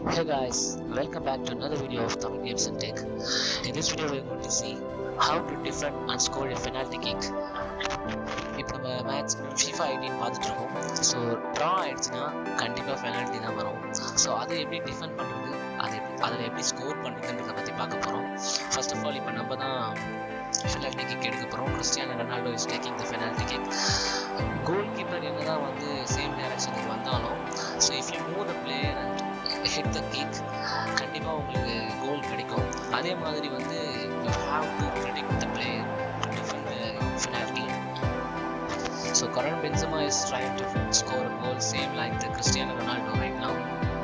Hey guys, welcome back to another video of Tamil Games and Tech. In this video, we're going to see how to defend and score a penalty kick. இப்போ நம்ம match FIFA ஐடின்னு பார்த்துட்டு இருக்கோம் so draw ஆயிடுச்சுன்னா கண்டிப்பாக penalty தான் வரும் so அதை எப்படி டிஃபெண்ட் பண்ணுறது அதை அதில் எப்படி ஸ்கோர் பண்ணுறதுன்றதை பற்றி பார்க்க போகிறோம் ஃபர்ஸ்ட் ஆஃப் ஆல் இப்போ நம்ம தான் பெனால்ட்டி கிக் எடுக்க போகிறோம் Cristiano Ronaldo is taking the penalty kick goalkeeper என்ன தான் வந்து சேம் டைரக்ஷனுக்கு வந்தாலும் so if you move the player and hit the kick கண்டிப்பாக உங்களுக்கு கோல் கிடைக்கும் அதே மாதிரி வந்து you have to predict the player defend the penalty so Karim Benzema is trying to score goal same like the Cristiano Ronaldo right now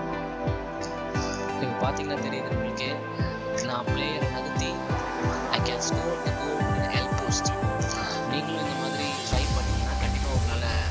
இப்போ பார்த்தீங்கன்னா தெரியுது உங்களுக்கு நான் பிளேயரை நகர்த்தி I can score the goal in help post நீங்களும் இந்த மாதிரி ட்ரை பண்ணீங்கன்னா கண்டிப்பாக உங்களால்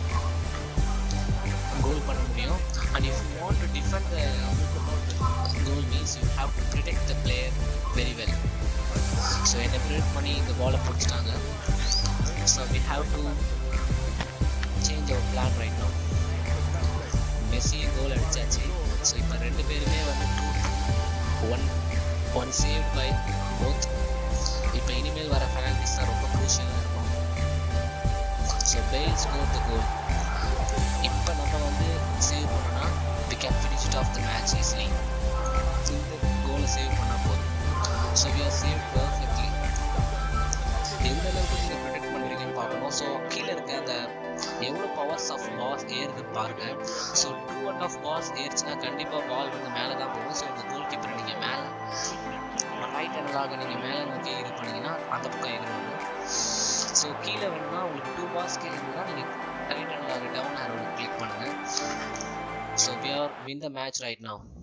கோல் பண்ண முடியும் and if you want to defend the goal means you have to protect the player very well so என்னை ப்ரிடெக்ட் பண்ணி இந்த பாலை பிடிச்சிட்டாங்க so we have to change our plan right no Messi goal அடிச்சாச்சு so இப்போ ரெண்டு பேருமே வந்து two one one save by both இப்போ இனிமேல் வர பெனால்டிஸ் தான் ரொம்ப க்ரூஷியலாக இருக்கும் so fail score the goal இப்போ நம்ம வந்து சேவ் பண்ணோம்னா we can finish it off the match easily இந்த கோலை சேவ் பண்ணால் போதும் so we are save perfectly எந்த அளவுக்கு நீங்கள் ப்ரொடெக்ட் பண்ணுறீங்கன்னு பார்க்கணும் ஸோ கீழே இருக்க அந்த எவ்வளோ பவர்ஸ் ஆஃப் பால்ஸ் ஏறுதுன்னு பாருங்க so two and off balls ஏறுச்சுன்னா கண்டிப்பாக பால் வந்து மேலே தான் போகும் ஸோ உங்கள் கோல் கீப்பரை நீங்கள் மேலே ரைட் ஹேண்டலாக நீங்கள் மேலே நோக்கி இது பண்ணீங்கன்னா அந்த பக்கம் எகிருவாங்க ஸோ கீழே வேணும்னா உங்களுக்கு டூ பால்ஸ் கீழே இருந்தால் நீங்கள் ரைட் ஹேண்டலாக டவுன் ஆரோவில் கிளிக் பண்ணுங்கள் so we are win the match right now